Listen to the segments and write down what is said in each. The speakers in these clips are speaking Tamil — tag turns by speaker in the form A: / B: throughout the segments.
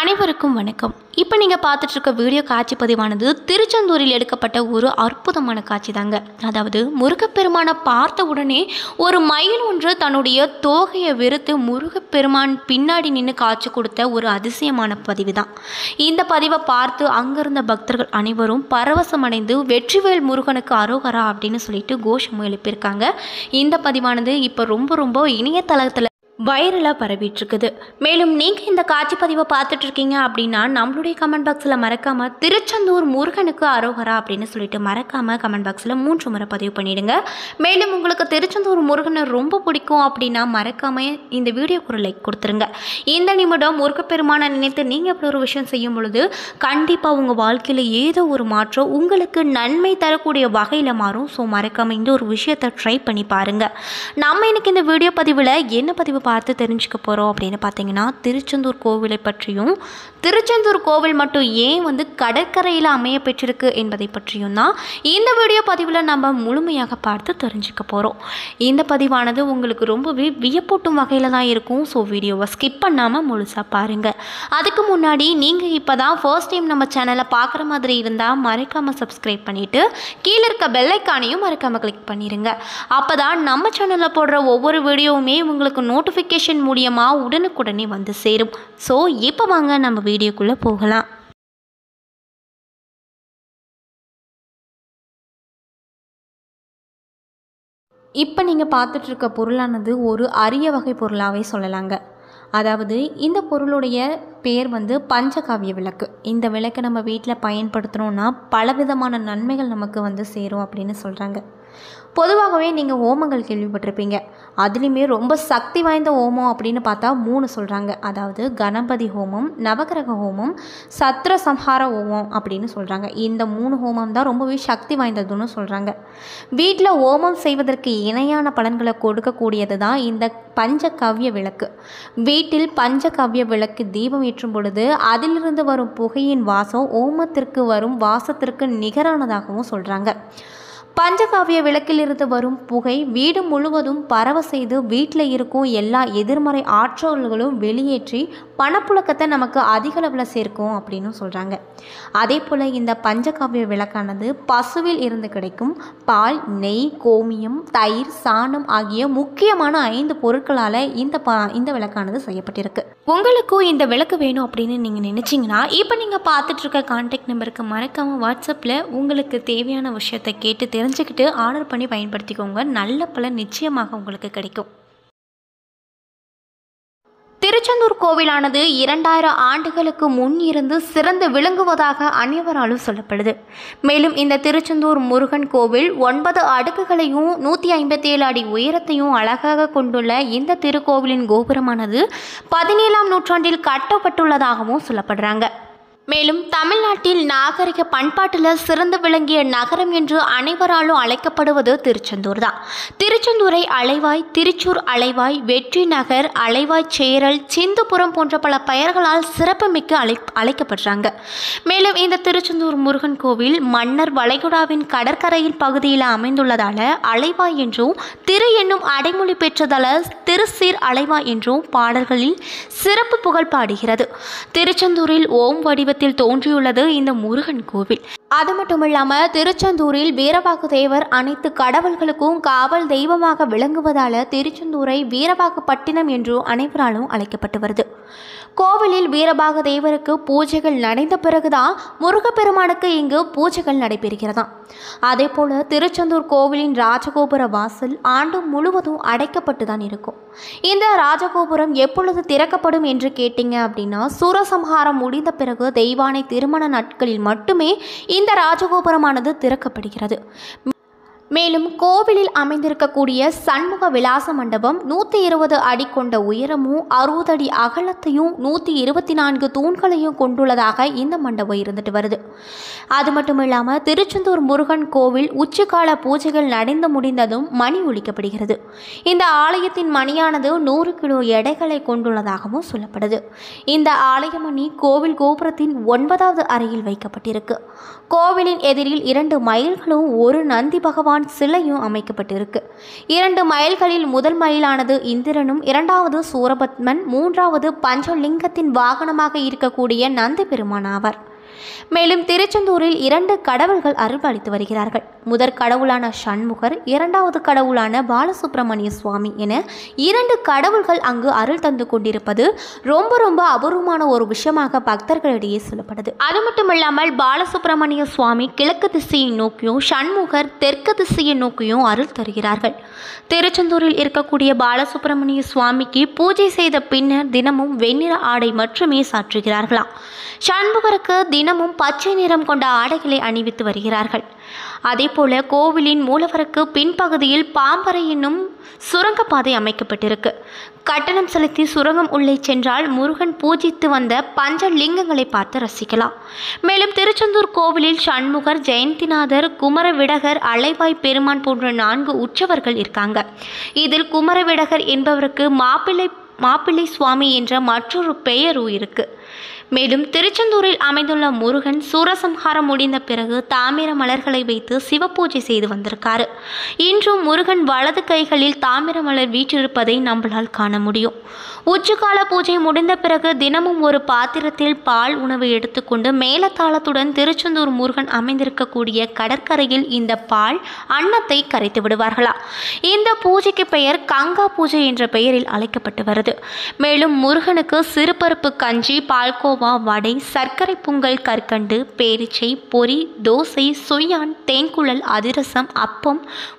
A: அனைவருக்கும் வணக்கம் இப்போ நீங்கள் பார்த்துட்டு இருக்க வீடியோ காட்சி பதிவானது திருச்செந்தூரில் எடுக்கப்பட்ட ஒரு அற்புதமான காட்சி தாங்க அதாவது முருகப்பெருமானை பார்த்த உடனே ஒரு மயில் ஒன்று தன்னுடைய தோகையை வெறுத்து முருகப்பெருமான் பின்னாடி நின்று காட்சி கொடுத்த ஒரு அதிசயமான பதிவு தான் இந்த பதிவை பார்த்து அங்கிருந்த பக்தர்கள் அனைவரும் பரவசமடைந்து வெற்றிவேல் முருகனுக்கு அரோகரா அப்படின்னு சொல்லிட்டு கோஷம் எழுப்பியிருக்காங்க இந்த பதிவானது இப்போ ரொம்ப ரொம்ப இணையதளத்தில் வைரலாக பரவிட்டு இருக்குது மேலும் நீங்கள் இந்த காட்சி பதிவை பார்த்துட்டு இருக்கீங்க அப்படின்னா நம்மளுடைய கமெண்ட் பாக்ஸில் மறக்காமல் திருச்செந்தூர் முருகனுக்கு அரோகரா அப்படின்னு சொல்லிட்டு மறக்காமல் கமெண்ட் பாக்ஸில் மூன்று முறை பதிவு பண்ணிடுங்க மேலும் உங்களுக்கு திருச்செந்தூர் முருகனை ரொம்ப பிடிக்கும் அப்படின்னா மறக்காமல் இந்த வீடியோக்கு ஒரு லைக் கொடுத்துருங்க இந்த நிமிடம் முருகப்பெருமானை நினைத்து நீங்கள் இப்படி ஒரு விஷயம் செய்யும் பொழுது கண்டிப்பாக உங்கள் வாழ்க்கையில் ஏதோ ஒரு மாற்றம் உங்களுக்கு நன்மை தரக்கூடிய வகையில் மாறும் ஸோ மறக்காமல் இந்த ஒரு விஷயத்தை ட்ரை பண்ணி பாருங்கள் நம்ம இன்னைக்கு இந்த வீடியோ பதிவில் என்ன பதிவு பார்த்து தெரிஞ்சுக்க போகிறோம் அப்படின்னு பார்த்தீங்கன்னா திருச்செந்தூர் கோவிலை பற்றியும் திருச்செந்தூர் கோவில் மட்டும் ஏன் வந்து கடற்கரையில் அமைய பெற்றிருக்கு என்பதை பற்றியும் தான் இந்த வீடியோ பதிவில் நம்ம முழுமையாக பார்த்து தெரிஞ்சுக்க போகிறோம் இந்த பதிவானது உங்களுக்கு ரொம்பவே வியப்பூட்டும் வகையில் தான் இருக்கும் ஸோ வீடியோவை ஸ்கிப் பண்ணாமல் முழுசாக பாருங்கள் அதுக்கு முன்னாடி நீங்கள் இப்போ தான் ஃபர்ஸ்ட் டைம் நம்ம சேனலை பார்க்குற மாதிரி இருந்தால் மறக்காமல் சப்ஸ்கிரைப் பண்ணிவிட்டு கீழே இருக்க பெல்லைக்கானையும் மறக்காமல் கிளிக் பண்ணிடுங்க அப்போ தான் நம்ம சேனலில் போடுற ஒவ்வொரு வீடியோவுமே உங்களுக்கு நோட்டிஃபிகேஷன் மூலியமாக உடனுக்குடனே வந்து சேரும் ஸோ இப்போ வாங்க நம்ம வீடியோக்குள்ளே போகலாம் இப்போ நீங்கள் பார்த்துட்ருக்க பொருளானது ஒரு அரிய வகை பொருளாகவே சொல்லலாங்க அதாவது இந்த பொருளுடைய பேர் வந்து பஞ்சகாவிய விளக்கு இந்த விளக்கை நம்ம வீட்டில் பயன்படுத்துகிறோன்னா பலவிதமான நன்மைகள் நமக்கு வந்து சேரும் அப்படின்னு சொல்கிறாங்க பொதுவாகவே நீங்கள் ஹோமங்கள் கேள்விப்பட்டிருப்பீங்க அதுலேயுமே ரொம்ப சக்தி வாய்ந்த ஹோமம் அப்படின்னு பார்த்தா மூணு சொல்கிறாங்க அதாவது கணபதி ஹோமம் நவகிரக ஹோமம் சத்ர சம்ஹார ஹோமம் அப்படின்னு சொல்கிறாங்க இந்த மூணு ஹோமம் தான் ரொம்பவே சக்தி வாய்ந்ததுன்னு சொல்கிறாங்க வீட்டில் ஹோமம் செய்வதற்கு இணையான பலன்களை கொடுக்கக்கூடியது தான் இந்த பஞ்சகவ்ய விளக்கு வீட்டில் பஞ்சகவ்ய விளக்கு தீபம் ஏற்றும் பொழுது அதிலிருந்து வரும் புகையின் வாசம் ஓமத்திற்கு வரும் வாசத்திற்கு நிகரானதாகவும் சொல்கிறாங்க பஞ்சகாவிய விளக்கிலிருந்து வரும் புகை வீடு முழுவதும் பரவ செய்து வீட்டில் இருக்கும் எல்லா எதிர்மறை ஆற்றல்களும் வெளியேற்றி பணப்புழக்கத்தை நமக்கு அதிக அளவில் சேர்க்கும் அப்படின்னு சொல்கிறாங்க அதே போல் இந்த பஞ்சகாவிய விளக்கானது பசுவில் இருந்து கிடைக்கும் பால் நெய் கோமியம் தயிர் சாணம் ஆகிய முக்கியமான ஐந்து பொருட்களால் இந்த ப இந்த விளக்கானது செய்யப்பட்டிருக்கு உங்களுக்கும் இந்த விளக்கு வேணும் அப்படின்னு நீங்கள் நினச்சிங்கன்னா இப்போ நீங்கள் பார்த்துட்டு இருக்க கான்டாக்ட் நம்பருக்கு மறக்காமல் வாட்ஸ்அப்பில் உங்களுக்கு தேவையான விஷயத்தை கேட்டு தெரிஞ்சுக்கிட்டு ஆர்டர் பண்ணி பயன்படுத்திக்கோங்க நல்ல பலன் நிச்சயமாக உங்களுக்கு கிடைக்கும் திருச்செந்தூர் கோவிலானது இரண்டாயிரம் ஆண்டுகளுக்கு முன் இருந்து சிறந்து விளங்குவதாக அனைவராலும் சொல்லப்படுது மேலும் இந்த திருச்செந்தூர் முருகன் கோவில் ஒன்பது அடுக்குகளையும் நூற்றி ஐம்பத்தி ஏழு அடி உயரத்தையும் அழகாக கொண்டுள்ள இந்த திருக்கோவிலின் கோபுரமானது பதினேழாம் நூற்றாண்டில் கட்டப்பட்டுள்ளதாகவும் சொல்லப்படுறாங்க மேலும் தமிழ்நாட்டில் நாகரிக பண்பாட்டில் சிறந்து விளங்கிய நகரம் என்று அனைவராலும் அழைக்கப்படுவது திருச்செந்தூர் தான் திருச்செந்தூரை அலைவாய் திருச்சூர் அலைவாய் வெற்றி நகர் அலைவாய் சேரல் சிந்துபுரம் போன்ற பல பெயர்களால் சிறப்புமிக்க அழை அழைக்கப்படுறாங்க மேலும் இந்த திருச்செந்தூர் முருகன் கோவில் மன்னர் வளைகுடாவின் கடற்கரையில் பகுதியில் அமைந்துள்ளதால அலைவாய் என்றும் திரு என்னும் அடைமொழி பெற்றதால திருசீர் அலைவாய் என்றும் பாடல்களில் சிறப்பு புகழ் பாடுகிறது திருச்செந்தூரில் ஓம் வடிவ வடிவத்தில் தோன்றியுள்ளது இந்த முருகன் கோவில் அது மட்டும் இல்லாமல் திருச்செந்தூரில் வீரபாகு தேவர் அனைத்து கடவுள்களுக்கும் காவல் தெய்வமாக விளங்குவதால திருச்செந்தூரை வீரபாகு பட்டினம் என்று அனைவராலும் அழைக்கப்பட்டு வருது கோவிலில் வீரபாக தேவருக்கு பூஜைகள் நடந்த பிறகுதான் முருகப்பெருமானுக்கு இங்கு பூஜைகள் நடைபெறுகிறதாம் அதே போல திருச்செந்தூர் கோவிலின் ராஜகோபுர வாசல் ஆண்டு முழுவதும் அடைக்கப்பட்டு தான் இருக்கும் இந்த ராஜகோபுரம் எப்பொழுது திறக்கப்படும் என்று கேட்டீங்க அப்படின்னா சூரசம்ஹாரம் முடிந்த பிறகு தெய்வானை திருமண நாட்களில் மட்டுமே இந்த ராஜகோபுரமானது திறக்கப்படுகிறது மேலும் கோவிலில் அமைந்திருக்கக்கூடிய சண்முக விலாச மண்டபம் நூற்றி இருபது அடி கொண்ட உயரமும் அறுபது அடி அகலத்தையும் நூற்றி இருபத்தி நான்கு தூண்களையும் கொண்டுள்ளதாக இந்த மண்டபம் இருந்துட்டு வருது அது மட்டும் இல்லாமல் திருச்செந்தூர் முருகன் கோவில் உச்சிக்கால பூஜைகள் நடந்து முடிந்ததும் மணி ஒழிக்கப்படுகிறது இந்த ஆலயத்தின் மணியானது நூறு கிலோ எடைகளை கொண்டுள்ளதாகவும் சொல்லப்படுது இந்த ஆலய மணி கோவில் கோபுரத்தின் ஒன்பதாவது அறையில் வைக்கப்பட்டிருக்கு கோவிலின் எதிரில் இரண்டு மயில்களும் ஒரு நந்தி பகவான் முருகப்பெருமான் சிலையும் அமைக்கப்பட்டிருக்கு இரண்டு மயில்களில் முதல் மயிலானது இந்திரனும் இரண்டாவது சூரபத்மன் மூன்றாவது பஞ்சலிங்கத்தின் வாகனமாக இருக்கக்கூடிய நந்தி பெருமான் ஆவார் மேலும் திருச்செந்தூரில் இரண்டு கடவுள்கள் அருள்பாலித்து வருகிறார்கள் முதற் கடவுளான சண்முகர் இரண்டாவது கடவுளான பாலசுப்பிரமணிய சுவாமி என இரண்டு கடவுள்கள் அங்கு அருள் தந்து கொண்டிருப்பது ரொம்ப ரொம்ப அபூர்வமான ஒரு விஷயமாக பக்தர்களிடையே சொல்லப்படுது அது மட்டும் இல்லாமல் பாலசுப்பிரமணிய சுவாமி கிழக்கு திசையை நோக்கியும் சண்முகர் தெற்கு திசையை நோக்கியும் அருள் தருகிறார்கள் திருச்செந்தூரில் இருக்கக்கூடிய பாலசுப்பிரமணிய சுவாமிக்கு பூஜை செய்த பின்னர் தினமும் வெண்ணிற ஆடை மட்டுமே சாற்றுகிறார்களாம் சண்முகருக்கு தினமும் பச்சை நிறம் கொண்ட ஆடைகளை அணிவித்து வருகிறார்கள் அதேபோல கோவிலின் மூலவருக்கு பின்பகுதியில் பாம்பறை என்னும் சுரங்கப்பாதை அமைக்கப்பட்டிருக்கு கட்டணம் செலுத்தி சுரங்கம் உள்ளே சென்றால் முருகன் பூஜித்து வந்த பஞ்ச லிங்கங்களை பார்த்து ரசிக்கலாம் மேலும் திருச்செந்தூர் கோவிலில் சண்முகர் ஜெயந்திநாதர் குமரவிடகர் அலைவாய் பெருமான் போன்ற நான்கு உற்சவர்கள் இருக்காங்க இதில் குமரவிடகர் என்பவருக்கு மாப்பிள்ளை மாப்பிள்ளை சுவாமி என்ற மற்றொரு பெயரும் இருக்கு மேலும் திருச்செந்தூரில் அமைந்துள்ள முருகன் சூரசம்ஹாரம் முடிந்த பிறகு தாமிர மலர்களை வைத்து சிவபூஜை செய்து வந்திருக்காரு இன்றும் முருகன் வலது கைகளில் தாமிர மலர் வீற்றிருப்பதை நம்மளால் காண முடியும் உச்சிக்கால பூஜை முடிந்த பிறகு தினமும் ஒரு பாத்திரத்தில் பால் உணவு எடுத்துக்கொண்டு மேலத்தாளத்துடன் திருச்செந்தூர் முருகன் அமைந்திருக்கக்கூடிய கடற்கரையில் இந்த பால் அன்னத்தை கரைத்து விடுவார்களா இந்த பூஜைக்கு பெயர் கங்கா பூஜை என்ற பெயரில் அழைக்கப்பட்டு வருது மேலும் முருகனுக்கு சிறுபருப்பு கஞ்சி பால்கோவா வடை சர்க்கரை பொங்கல் கற்கண்டு பேரிச்சை பொரி தோசை சுயான் தேன்குழல் அதிரசம் அப்பம்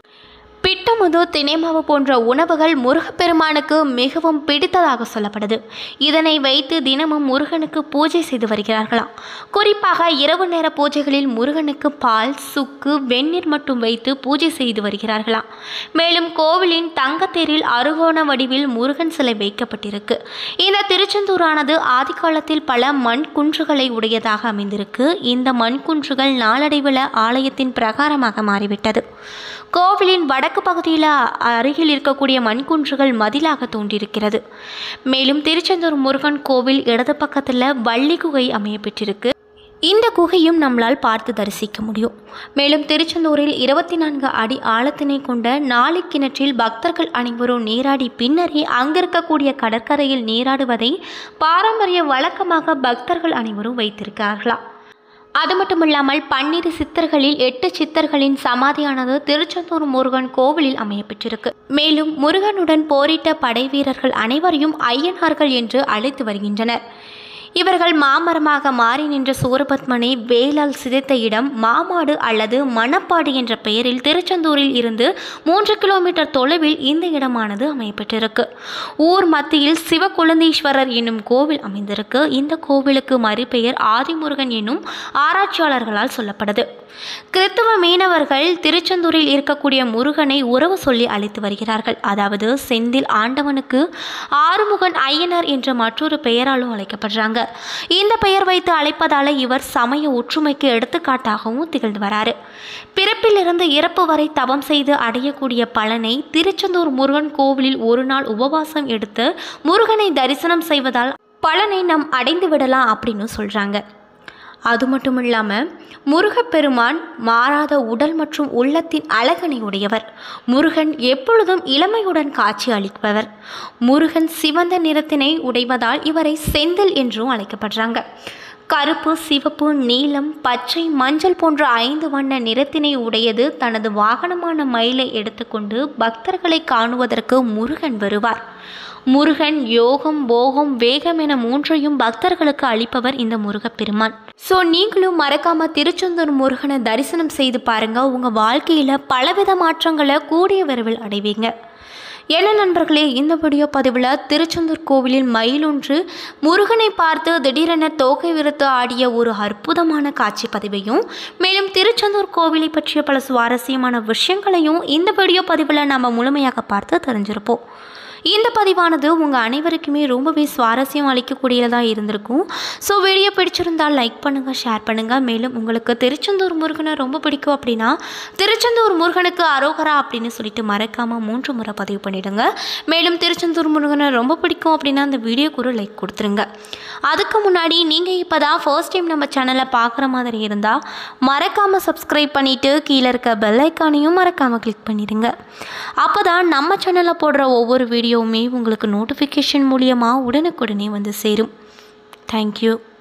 A: பிட்டமுது தினைமாவு போன்ற உணவுகள் முருகப்பெருமானுக்கு மிகவும் பிடித்ததாக சொல்லப்படுது இதனை வைத்து தினமும் முருகனுக்கு பூஜை செய்து வருகிறார்களாம் குறிப்பாக இரவு நேர பூஜைகளில் முருகனுக்கு பால் சுக்கு வெந்நீர் மட்டும் வைத்து பூஜை செய்து வருகிறார்களாம் மேலும் கோவிலின் தங்கத்தேரில் அருகோண வடிவில் முருகன் சிலை வைக்கப்பட்டிருக்கு இந்த திருச்செந்தூரானது ஆதிகாலத்தில் பல மண் குன்றுகளை உடையதாக அமைந்திருக்கு இந்த மண் குன்றுகள் நாளடைவில் ஆலயத்தின் பிரகாரமாக மாறிவிட்டது கோவிலின் வடக்கு பகுதியில் அருகில் இருக்கக்கூடிய மண்குன்றுகள் மதிலாக தோன்றியிருக்கிறது மேலும் திருச்செந்தூர் முருகன் கோவில் இடது பக்கத்தில் வள்ளி குகை அமைய பெற்றிருக்கு இந்த குகையும் நம்மளால் பார்த்து தரிசிக்க முடியும் மேலும் திருச்செந்தூரில் இருபத்தி நான்கு அடி ஆழத்தினை கொண்ட நாளை கிணற்றில் பக்தர்கள் அனைவரும் நீராடி பின்னரே அங்கிருக்கக்கூடிய கடற்கரையில் நீராடுவதை பாரம்பரிய வழக்கமாக பக்தர்கள் அனைவரும் வைத்திருக்கிறார்களா அது மட்டுமில்லாமல் பன்னிரு சித்தர்களில் எட்டு சித்தர்களின் சமாதியானது திருச்செந்தூர் முருகன் கோவிலில் அமையப்பெற்றிருக்கு மேலும் முருகனுடன் போரிட்ட படை வீரர்கள் அனைவரையும் ஐயனார்கள் என்று அழைத்து வருகின்றனர் இவர்கள் மாமரமாக மாறி நின்ற சூரபத்மனை வேலால் சிதைத்த இடம் மாமாடு அல்லது மணப்பாடு என்ற பெயரில் திருச்செந்தூரில் இருந்து மூன்று கிலோமீட்டர் தொலைவில் இந்த இடமானது அமையப்பட்டிருக்கு ஊர் மத்தியில் சிவகுழந்தீஸ்வரர் என்னும் கோவில் அமைந்திருக்கு இந்த கோவிலுக்கு மறுபெயர் ஆதிமுருகன் என்னும் ஆராய்ச்சியாளர்களால் சொல்லப்படுது கிறித்துவ மீனவர்கள் திருச்செந்தூரில் இருக்கக்கூடிய முருகனை உறவு சொல்லி அழைத்து வருகிறார்கள் அதாவது செந்தில் ஆண்டவனுக்கு ஆறுமுகன் ஐயனார் என்ற மற்றொரு பெயராலும் அழைக்கப்படுறாங்க இந்த பெயர் வைத்து அழைப்பதால இவர் சமய ஒற்றுமைக்கு எடுத்துக்காட்டாகவும் திகழ்ந்து வராரு பிறப்பிலிருந்து இறப்பு வரை தவம் செய்து அடையக்கூடிய பலனை திருச்செந்தூர் முருகன் கோவிலில் ஒரு நாள் உபவாசம் எடுத்து முருகனை தரிசனம் செய்வதால் பலனை நாம் அடைந்து விடலாம் அப்படின்னு சொல்கிறாங்க அது மட்டும் இல்லாமல் முருகப்பெருமான் மாறாத உடல் மற்றும் உள்ளத்தின் அழகனை உடையவர் முருகன் எப்பொழுதும் இளமையுடன் காட்சி அளிப்பவர் முருகன் சிவந்த நிறத்தினை உடைவதால் இவரை செந்தில் என்றும் அழைக்கப்படுறாங்க கருப்பு சிவப்பு நீலம் பச்சை மஞ்சள் போன்ற ஐந்து வண்ண நிறத்தினை உடையது தனது வாகனமான மயிலை எடுத்துக்கொண்டு பக்தர்களை காணுவதற்கு முருகன் வருவார் முருகன் யோகம் போகம் வேகம் என மூன்றையும் பக்தர்களுக்கு அளிப்பவர் இந்த முருகப்பெருமான் ஸோ நீங்களும் மறக்காம திருச்செந்தூர் முருகனை தரிசனம் செய்து பாருங்க உங்க வாழ்க்கையில பலவித மாற்றங்களை கூடிய விரைவில் அடைவீங்க என்ன நண்பர்களே இந்த வீடியோ பதிவில் திருச்செந்தூர் கோவிலில் மயிலொன்று முருகனை பார்த்து திடீரென தோகை விருத்து ஆடிய ஒரு அற்புதமான காட்சி பதிவையும் மேலும் திருச்செந்தூர் கோவிலை பற்றிய பல சுவாரஸ்யமான விஷயங்களையும் இந்த வீடியோ பதிவில் நம்ம முழுமையாக பார்த்து தெரிஞ்சிருப்போம் இந்த பதிவானது உங்கள் அனைவருக்குமே ரொம்பவே சுவாரஸ்யம் அளிக்கக்கூடியதாக இருந்திருக்கும் ஸோ வீடியோ பிடிச்சிருந்தால் லைக் பண்ணுங்கள் ஷேர் பண்ணுங்கள் மேலும் உங்களுக்கு திருச்செந்தூர் முருகனை ரொம்ப பிடிக்கும் அப்படின்னா திருச்செந்தூர் முருகனுக்கு அரோகரா அப்படின்னு சொல்லிட்டு மறக்காமல் மூன்று முறை பதிவு பண்ணிடுங்க மேலும் திருச்செந்தூர் முருகனை ரொம்ப பிடிக்கும் அப்படின்னா அந்த வீடியோக்கு ஒரு லைக் கொடுத்துருங்க அதுக்கு முன்னாடி நீங்கள் இப்போ தான் ஃபர்ஸ்ட் டைம் நம்ம சேனலை பார்க்குற மாதிரி இருந்தால் மறக்காமல் சப்ஸ்கிரைப் பண்ணிவிட்டு கீழே இருக்க பெல் ஐக்கானையும் மறக்காமல் கிளிக் பண்ணிடுங்க அப்போ தான் நம்ம சேனலில் போடுற ஒவ்வொரு வீடியோவுமே உங்களுக்கு நோட்டிஃபிகேஷன் மூலியமாக உடனுக்குடனே வந்து சேரும் தேங்க்யூ